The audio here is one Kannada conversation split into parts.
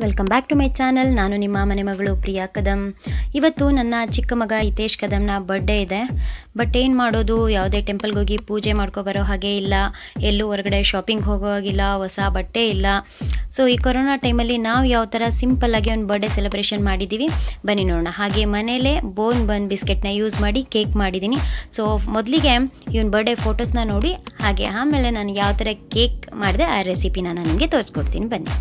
welcome back to my channel ನಾನು ನಿಮ್ಮ ಮನೆ ಮಗಳು ಪ್ರಿಯಾ ಕದಂ ಇವತ್ತು ನನ್ನ ಚಿಕ್ಕ ಮಗ ಹಿತೇಶ್ ಕದಮ್ನ ಬರ್ಡೇ ಇದೆ ಬಟ್ ಏನು ಮಾಡೋದು ಯಾವುದೇ ಟೆಂಪಲ್ಗೆ ಹೋಗಿ ಪೂಜೆ ಮಾಡ್ಕೊಬರೋ ಹಾಗೆ ಇಲ್ಲ ಎಲ್ಲೂ ಹೊರಗಡೆ ಶಾಪಿಂಗ್ ಹೋಗೋ ಹಾಗಿಲ್ಲ ಹೊಸ ಬಟ್ಟೆ ಇಲ್ಲ ಸೊ ಈ ಕೊರೋನಾ ಟೈಮಲ್ಲಿ ನಾವು ಯಾವ ಥರ ಸಿಂಪಲ್ಲಾಗಿ ಒಂದು ಬರ್ಡೇ ಸೆಲೆಬ್ರೇಷನ್ ಮಾಡಿದ್ದೀವಿ ಬನ್ನಿ ನೋಡೋಣ ಹಾಗೆ ಮನೇಲೇ ಬೋನ್ ಬನ್ ಬಿಸ್ಕೆಟ್ನ ಯೂಸ್ ಮಾಡಿ ಕೇಕ್ ಮಾಡಿದ್ದೀನಿ ಸೊ ಮೊದಲಿಗೆ ಇವನ್ ಬರ್ಡೇ ಫೋಟೋಸ್ನ ನೋಡಿ ಹಾಗೆ ಆಮೇಲೆ ನಾನು ಯಾವ ಥರ ಕೇಕ್ ಮಾಡಿದೆ ಆ ರೆಸಿಪಿನ ನಾನು ನಿಮಗೆ ತೋರಿಸ್ಕೊಡ್ತೀನಿ ಬನ್ನಿ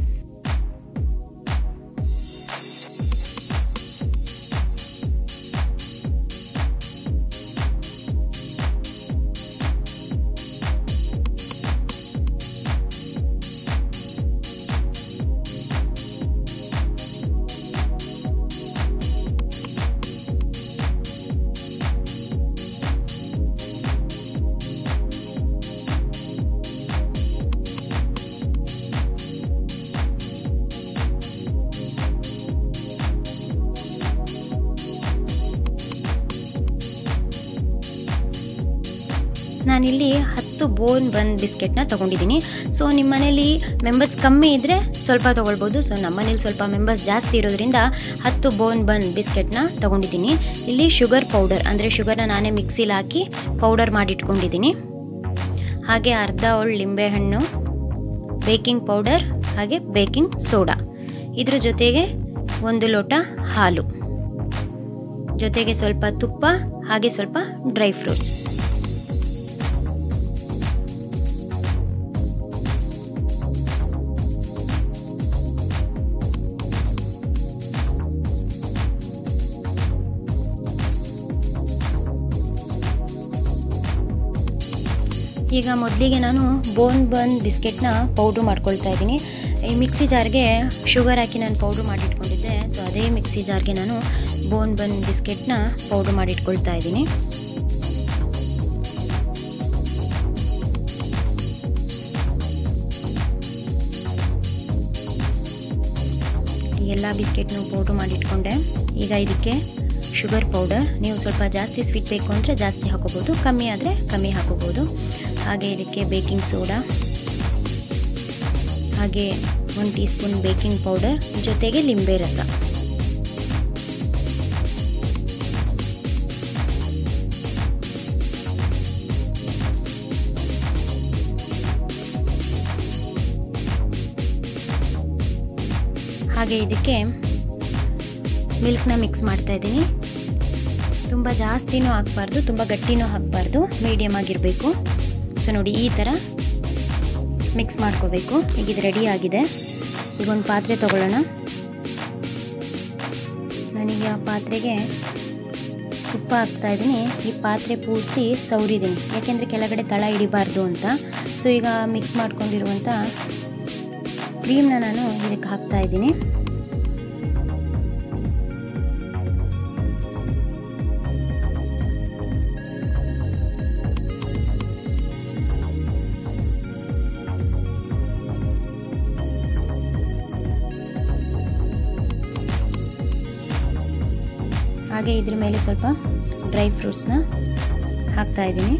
ನಾನಿಲ್ಲಿ ಹತ್ತು ಬೋನ್ ಬನ್ ಬಿಸ್ಕೆಟ್ನ ತೊಗೊಂಡಿದ್ದೀನಿ ಸೊ ನಿಮ್ಮ ಮನೇಲಿ ಮೆಂಬರ್ಸ್ ಕಮ್ಮಿ ಇದ್ದರೆ ಸ್ವಲ್ಪ ತೊಗೊಳ್ಬೋದು ಸೊ ನಮ್ಮ ಮನೇಲಿ ಸ್ವಲ್ಪ ಮೆಂಬರ್ಸ್ ಜಾಸ್ತಿ ಇರೋದ್ರಿಂದ ಹತ್ತು ಬೋನ್ ಬನ್ ಬಿಸ್ಕೆಟ್ನ ತೊಗೊಂಡಿದ್ದೀನಿ ಇಲ್ಲಿ ಶುಗರ್ ಪೌಡರ್ ಅಂದರೆ ಶುಗರ್ನ ನಾನೇ ಮಿಕ್ಸಿಲಿ ಹಾಕಿ ಪೌಡರ್ ಮಾಡಿಟ್ಕೊಂಡಿದ್ದೀನಿ ಹಾಗೆ ಅರ್ಧ ಒಳ್ಳೆ ಲಿಂಬೆಹಣ್ಣು ಬೇಕಿಂಗ್ ಪೌಡರ್ ಹಾಗೆ ಬೇಕಿಂಗ್ ಸೋಡಾ ಇದ್ರ ಜೊತೆಗೆ ಒಂದು ಲೋಟ ಹಾಲು ಜೊತೆಗೆ ಸ್ವಲ್ಪ ತುಪ್ಪ ಹಾಗೆ ಸ್ವಲ್ಪ ಡ್ರೈ ಫ್ರೂಟ್ಸ್ ಈಗ ಮೊದಲಿಗೆ ನಾನು ಬೋನ್ ಬನ್ ಬಿಸ್ಕೆಟ್ನ ಪೌಡ್ರ್ ಮಾಡ್ಕೊಳ್ತಾ ಇದ್ದೀನಿ ಈ ಮಿಕ್ಸಿ ಜಾರ್ಗೆ ಶುಗರ್ ಹಾಕಿ ನಾನು ಪೌಡ್ರ್ ಮಾಡಿಟ್ಕೊಂಡಿದ್ದೆ ಸೊ ಅದೇ ಮಿಕ್ಸಿ ಜಾರ್ಗೆ ನಾನು ಬೋನ್ ಬನ್ ಬಿಸ್ಕೆಟ್ನ ಪೌಡ್ರ್ ಮಾಡಿಟ್ಕೊಳ್ತಾ ಇದ್ದೀನಿ ಎಲ್ಲ ಬಿಸ್ಕೆಟ್ನು ಪೌಡ್ರ್ ಮಾಡಿಟ್ಕೊಂಡೆ ಈಗ ಇದಕ್ಕೆ ಶುಗರ್ ಪೌಡರ್ ನೀವು ಸ್ವಲ್ಪ ಜಾಸ್ತಿ ಸ್ವೀಟ್ ಬೇಕು ಅಂದರೆ ಜಾಸ್ತಿ ಹಾಕೋಬೋದು ಕಮ್ಮಿ ಆದರೆ ಕಮ್ಮಿ ಹಾಕೋಬೋದು ಹಾಗೆ ಇದಕ್ಕೆ ಬೇಕಿಂಗ್ ಸೋಡಾ ಹಾಗೆ ಒಂದು ಟೀ ಸ್ಪೂನ್ ಬೇಕಿಂಗ್ ಪೌಡರ್ ಜೊತೆಗೆ ಲಿಂಬೆ ರಸ ಹಾಗೆ ಇದಕ್ಕೆ ಮಿಲ್ಕ್ನ ಮಿಕ್ಸ್ ಮಾಡ್ತಾ ಇದ್ದೀನಿ ತುಂಬ ಜಾಸ್ತಿನೂ ಹಾಕಬಾರ್ದು ತುಂಬ ಗಟ್ಟಿನೂ ಹಾಕಬಾರ್ದು ಮೀಡಿಯಮ್ ಆಗಿರಬೇಕು ಸೊ ನೋಡಿ ಈ ಥರ ಮಿಕ್ಸ್ ಮಾಡ್ಕೋಬೇಕು ಈಗ ಇದು ರೆಡಿ ಆಗಿದೆ ಈಗ ಒಂದು ಪಾತ್ರೆ ತೊಗೊಳ್ಳೋಣ ನಾನೀಗ ಆ ಪಾತ್ರೆಗೆ ತುಪ್ಪ ಹಾಕ್ತಾ ಇದ್ದೀನಿ ಈ ಪಾತ್ರೆ ಪೂರ್ತಿ ಸೌರಿದ್ದೀನಿ ಯಾಕೆಂದರೆ ಕೆಳಗಡೆ ತಳ ಹಿಡಿಬಾರ್ದು ಅಂತ ಸೊ ಈಗ ಮಿಕ್ಸ್ ಮಾಡ್ಕೊಂಡಿರುವಂಥ ಕ್ರೀಮ್ನ ನಾನು ಇದಕ್ಕೆ ಹಾಕ್ತಾ ಇದ್ದೀನಿ ಹಾಗೆ ಇದ್ರ ಮೇಲೆ ಸ್ವಲ್ಪ ಡ್ರೈ ಫ್ರೂಟ್ಸ್ನ ಹಾಕ್ತಾ ಇದ್ದೀನಿ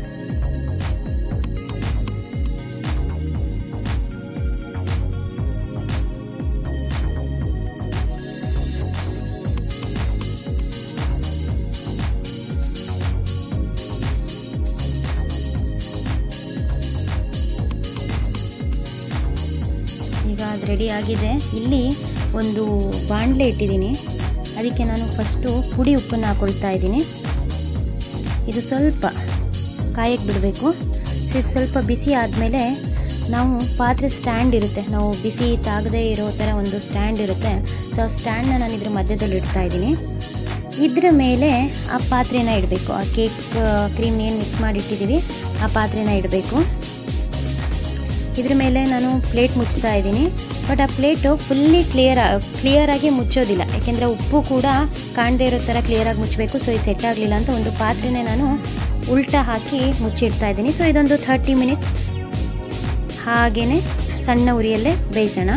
ಈಗ ಅದು ರೆಡಿ ಆಗಿದೆ ಇಲ್ಲಿ ಒಂದು ಬಾಣಲೆ ಇಟ್ಟಿದ್ದೀನಿ ಅದಕ್ಕೆ ನಾನು ಫಸ್ಟು ಪುಡಿ ಉಪ್ಪನ್ನು ಹಾಕೊಳ್ತಾ ಇದ್ದೀನಿ ಇದು ಸ್ವಲ್ಪ ಕಾಯಕ್ಕೆ ಬಿಡಬೇಕು ಸೊ ಇದು ಸ್ವಲ್ಪ ಬಿಸಿ ಆದಮೇಲೆ ನಾವು ಪಾತ್ರೆ ಸ್ಟ್ಯಾಂಡ್ ಇರುತ್ತೆ ನಾವು ಬಿಸಿ ತಾಗದೇ ಇರೋ ಥರ ಒಂದು ಸ್ಟ್ಯಾಂಡ್ ಇರುತ್ತೆ ಸೊ ಆ ಸ್ಟ್ಯಾಂಡ್ನ ನಾನು ಇದ್ರ ಮಧ್ಯದಲ್ಲಿ ಇಡ್ತಾ ಇದ್ದೀನಿ ಇದ್ರ ಮೇಲೆ ಆ ಪಾತ್ರೆನ ಇಡಬೇಕು ಆ ಕೇಕ್ ಕ್ರೀಮ್ ಏನು ಮಿಕ್ಸ್ ಮಾಡಿ ಇಟ್ಟಿದ್ದೀವಿ ಆ ಪಾತ್ರೆನ ಇಡಬೇಕು ಇದ್ರ ಮೇಲೆ ನಾನು ಪ್ಲೇಟ್ ಮುಚ್ತಾ ಇದ್ದೀನಿ ಬಟ್ ಆ ಪ್ಲೇಟು ಫುಲ್ಲಿ ಕ್ಲಿಯರ್ ಕ್ಲಿಯರಾಗಿ ಮುಚ್ಚೋದಿಲ್ಲ ಯಾಕೆಂದರೆ ಉಪ್ಪು ಕೂಡ ಕಾಣದೇ ಇರೋ ಥರ ಕ್ಲಿಯರಾಗಿ ಮುಚ್ಚಬೇಕು ಸೊ ಇದು ಸೆಟ್ ಆಗಲಿಲ್ಲ ಅಂತ ಒಂದು ಪಾತ್ರೆನೇ ನಾನು ಉಲ್ಟಾ ಹಾಕಿ ಮುಚ್ಚಿಡ್ತಾ ಇದ್ದೀನಿ ಸೊ ಇದೊಂದು ಥರ್ಟಿ ಮಿನಿಟ್ಸ್ ಹಾಗೇ ಸಣ್ಣ ಉರಿಯಲ್ಲೇ ಬೇಯಿಸೋಣ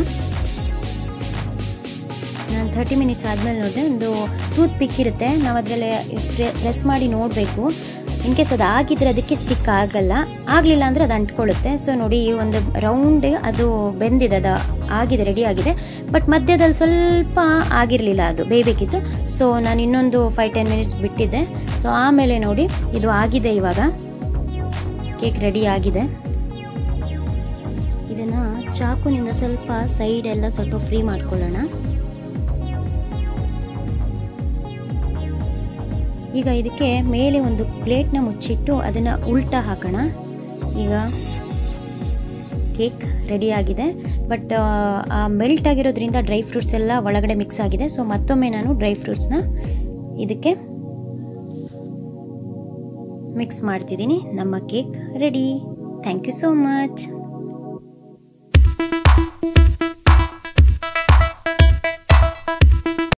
ನಾನು ಥರ್ಟಿ ಮಿನಿಟ್ಸ್ ಆದಮೇಲೆ ನೋಡಿದೆ ಒಂದು ಟೂತ್ ಪಿಕ್ ಇರುತ್ತೆ ನಾವು ಅದರಲ್ಲಿ ಪ್ರೆಸ್ ಮಾಡಿ ನೋಡಬೇಕು ಇನ್ ಕೇಸ್ ಅದು ಆಗಿದ್ರೆ ಅದಕ್ಕೆ ಸ್ಟಿಕ್ ಆಗಲ್ಲ ಆಗಲಿಲ್ಲ ಅಂದರೆ ಅದು ಅಂಟ್ಕೊಳ್ಳುತ್ತೆ ಸೊ ನೋಡಿ ಈ ಒಂದು ರೌಂಡ್ ಅದು ಬೆಂದಿದೆ ಅದು ಆಗಿದೆ ರೆಡಿ ಆಗಿದೆ ಬಟ್ ಮಧ್ಯದಲ್ಲಿ ಸ್ವಲ್ಪ ಆಗಿರಲಿಲ್ಲ ಅದು ಬೇಯಬೇಕಿತ್ತು ಸೊ ನಾನು ಇನ್ನೊಂದು ಫೈವ್ ಟೆನ್ ಮಿನಿಟ್ಸ್ ಬಿಟ್ಟಿದ್ದೆ ಸೊ ಆಮೇಲೆ ನೋಡಿ ಇದು ಆಗಿದೆ ಇವಾಗ ಕೇಕ್ ರೆಡಿ ಆಗಿದೆ ಇದನ್ನು ಚಾಕುನಿಂದ ಸ್ವಲ್ಪ ಸೈಡ್ ಎಲ್ಲ ಸ್ವಲ್ಪ ಫ್ರೀ ಮಾಡ್ಕೊಳ್ಳೋಣ ಈಗ ಇದಕ್ಕೆ ಮೇಲೆ ಒಂದು ಪ್ಲೇಟ್ನ ಮುಚ್ಚಿಟ್ಟು ಅದನ್ನು ಉಲ್ಟಾ ಹಾಕೋಣ ಈಗ ಕೇಕ್ ರೆಡಿ ಆಗಿದೆ ಬಟ್ ಆ ಮೆಲ್ಟ್ ಆಗಿರೋದ್ರಿಂದ ಡ್ರೈ ಫ್ರೂಟ್ಸ್ ಎಲ್ಲ ಒಳಗಡೆ ಮಿಕ್ಸ್ ಆಗಿದೆ ಸೊ ಮತ್ತೊಮ್ಮೆ ನಾನು ಡ್ರೈ ಫ್ರೂಟ್ಸ್ನ ಇದಕ್ಕೆ ಮಿಕ್ಸ್ ಮಾಡ್ತಿದ್ದೀನಿ ನಮ್ಮ cake ready thank you so much